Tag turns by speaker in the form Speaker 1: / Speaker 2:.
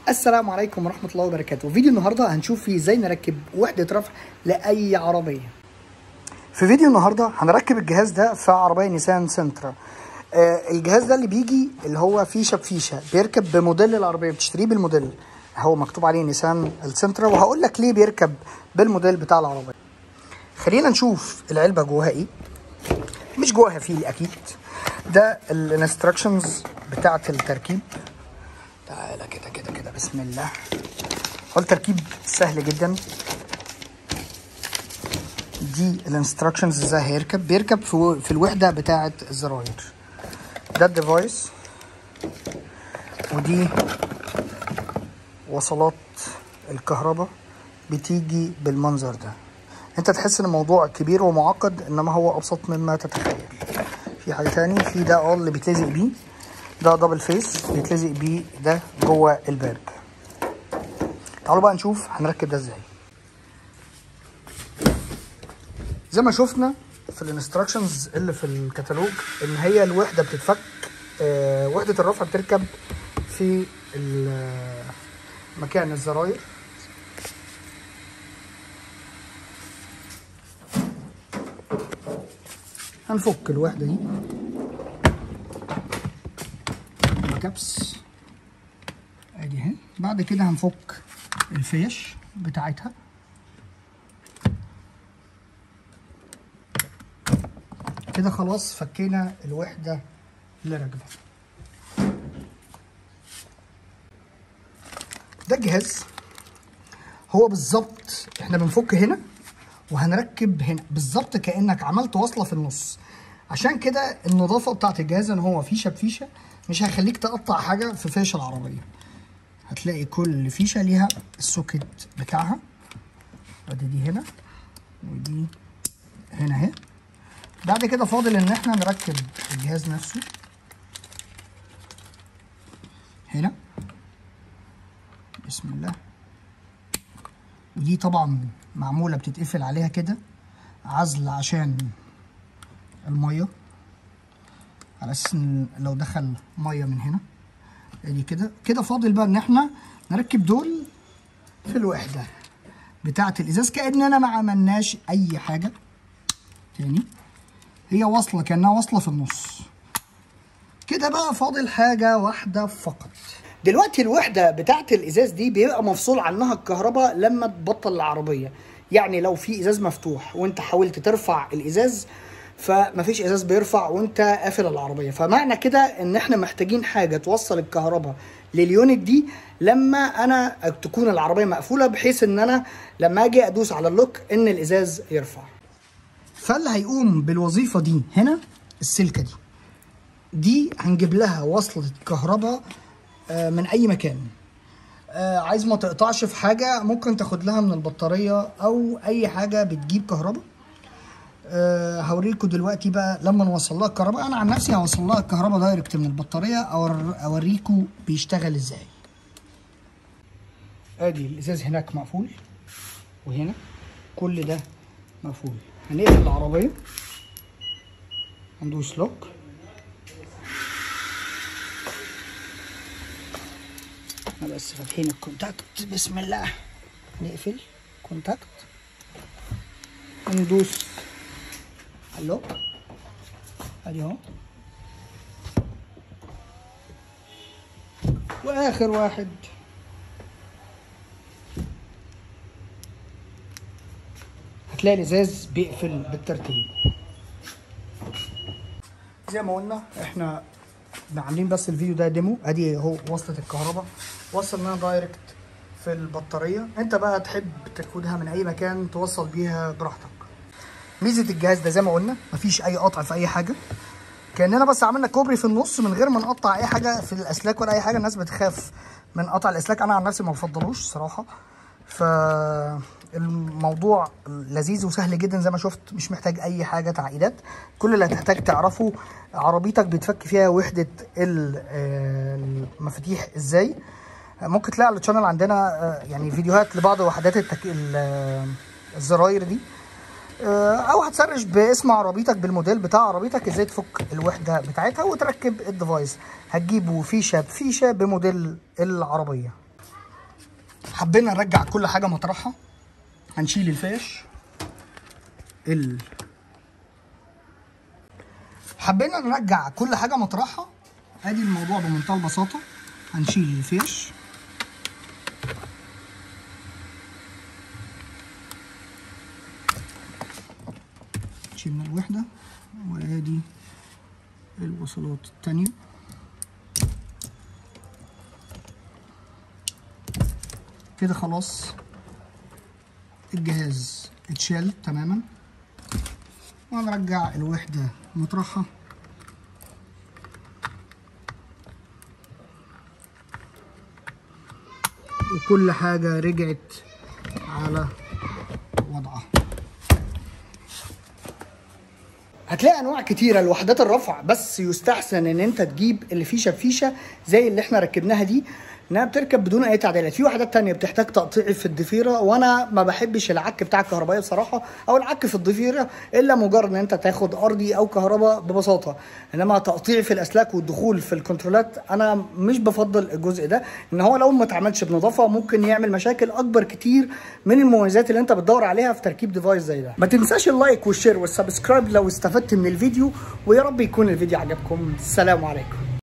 Speaker 1: السلام عليكم ورحمة الله وبركاته فيديو النهاردة هنشوف فيه ازاي نركب وحدة رفع لأي عربية في فيديو النهاردة هنركب الجهاز ده في عربية نيسان سنترا آه الجهاز ده اللي بيجي اللي هو فيشة بفيشة بيركب بموديل العربية بتشتريه بالموديل هو مكتوب عليه نيسان السنترا وهقول لك ليه بيركب بالموديل بتاع العربية خلينا نشوف العلبة جواها ايه مش جواها فيل اكيد ده الانستراكشنز بتاعة التركيب تعالى كده كده كده بسم الله هو التركيب سهل جدا دي الانستراكشنز ازاي هيركب بيركب في, في الوحده بتاعه الزراير ده الديفايس ودي وصلات الكهرباء بتيجي بالمنظر ده انت تحس ان الموضوع كبير ومعقد انما هو ابسط مما تتخيل في حاجه تاني في ده اه اللي بيتلزق بيه ده دبل فيس بيتلزق بيه ده جوه الباب تعالوا بقى نشوف هنركب ده ازاي زي ما شفنا في الانستراكشنز اللي في الكتالوج ان هي الوحده بتتفك آه وحده الرفع بتركب في مكان الزراير هنفك الوحده دي كبس ادي اهي بعد كده هنفك الفيش بتاعتها كده خلاص فكينا الوحده اللي راكبه ده الجهاز هو بالظبط احنا بنفك هنا وهنركب هنا بالظبط كانك عملت وصله في النص عشان كده النظافه بتاعت الجهاز ان هو فيشه بفيشه مش هيخليك تقطع حاجه في فيش العربيه هتلاقي كل فيشه ليها السوكت بتاعها ادي دي هنا ودي هنا اهي بعد كده فاضل ان احنا نركب الجهاز نفسه هنا بسم الله ودي طبعا معموله بتتقفل عليها كده عزل عشان الميه على اساس ان لو دخل ميه من هنا ادي كده كده فاضل بقى ان احنا نركب دول في الوحده بتاعه الازاز كاننا ما عملناش اي حاجه تاني هي واصله كانها واصله في النص كده بقى فاضل حاجه واحده فقط دلوقتي الوحده بتاعه الازاز دي بيبقى مفصول عنها الكهرباء لما تبطل العربيه يعني لو في ازاز مفتوح وانت حاولت ترفع الازاز فمفيش ازاز بيرفع وانت قافل العربيه فمعنى كده ان احنا محتاجين حاجه توصل الكهرباء لليونت دي لما انا تكون العربيه مقفوله بحيث ان انا لما اجي ادوس على اللوك ان الازاز يرفع فاللي هيقوم بالوظيفه دي هنا السلكه دي دي هنجيب لها وصله كهرباء من اي مكان عايز ما تقطعش في حاجه ممكن تاخد لها من البطاريه او اي حاجه بتجيب كهرباء أه هوريكم دلوقتي بقى لما نوصل لها الكهرباء انا عن نفسي هوصل لها الكهرباء دايركت من البطاريه أور اوريكم بيشتغل ازاي ادي الازاز هناك مقفول وهنا كل ده مقفول هنقفل العربيه هندوس لوك احنا بس فاتحين الكونتاكت بسم الله نقفل كونتاكت ندوس اللوك ادي اهو واخر واحد هتلاقي الازاز بيقفل بالترتيب زي ما قلنا احنا عاملين بس الفيديو ده ديمو ادي اهو وصلة الكهرباء وصلناها دايركت في البطاريه انت بقى تحب تاخدها من اي مكان توصل بيها براحتك ميزه الجهاز ده زي ما قلنا مفيش اي قطع في اي حاجه كاننا بس عملنا كوبري في النص من غير ما نقطع اي حاجه في الاسلاك ولا اي حاجه الناس بتخاف من قطع الاسلاك انا عن نفسي ما بفضلوش صراحه فالموضوع لذيذ وسهل جدا زي ما شفت مش محتاج اي حاجه تعقيدات كل اللي هتحتاج تعرفه عربيتك بتفك فيها وحده المفاتيح ازاي ممكن تلاقي على الشانل عندنا يعني فيديوهات لبعض وحدات التك... الزراير دي او هتسرش باسم عربيتك بالموديل بتاع عربيتك ازاي تفك الوحده بتاعتها وتركب الديفايس هتجيبه فيشه بفيشه بموديل العربيه حبينا نرجع كل حاجه مطرحها هنشيل الفيش ال حبينا نرجع كل حاجه مطرحها ادي الموضوع بمنتهى البساطه هنشيل الفيش شيلنا الوحده وادي الوصلات التانية كده خلاص الجهاز اتشال تماما وهنرجع الوحدة مطرحها وكل حاجة رجعت على وضعها هتلاقي انواع كتيره لوحدات الرفع بس يستحسن ان انت تجيب اللي فيشه بفيشه زي اللي احنا ركبناها دي انها بتركب بدون اي تعديلات في وحدات تانية بتحتاج تقطيع في الضفيره وانا ما بحبش العك بتاع الكهربائيه بصراحه او العك في الضفيره الا مجرد ان انت تاخد ارضي او كهرباء ببساطه انما تقطيع في الاسلاك والدخول في الكنترولات انا مش بفضل الجزء ده ان هو لو ما اتعملش بنظافه ممكن يعمل مشاكل اكبر كتير من المميزات اللي انت بتدور عليها في تركيب ديفايس زي ده ما تنساش اللايك والشير والسبسكرايب لو استفدت من الفيديو ويا رب يكون الفيديو عجبكم السلام عليكم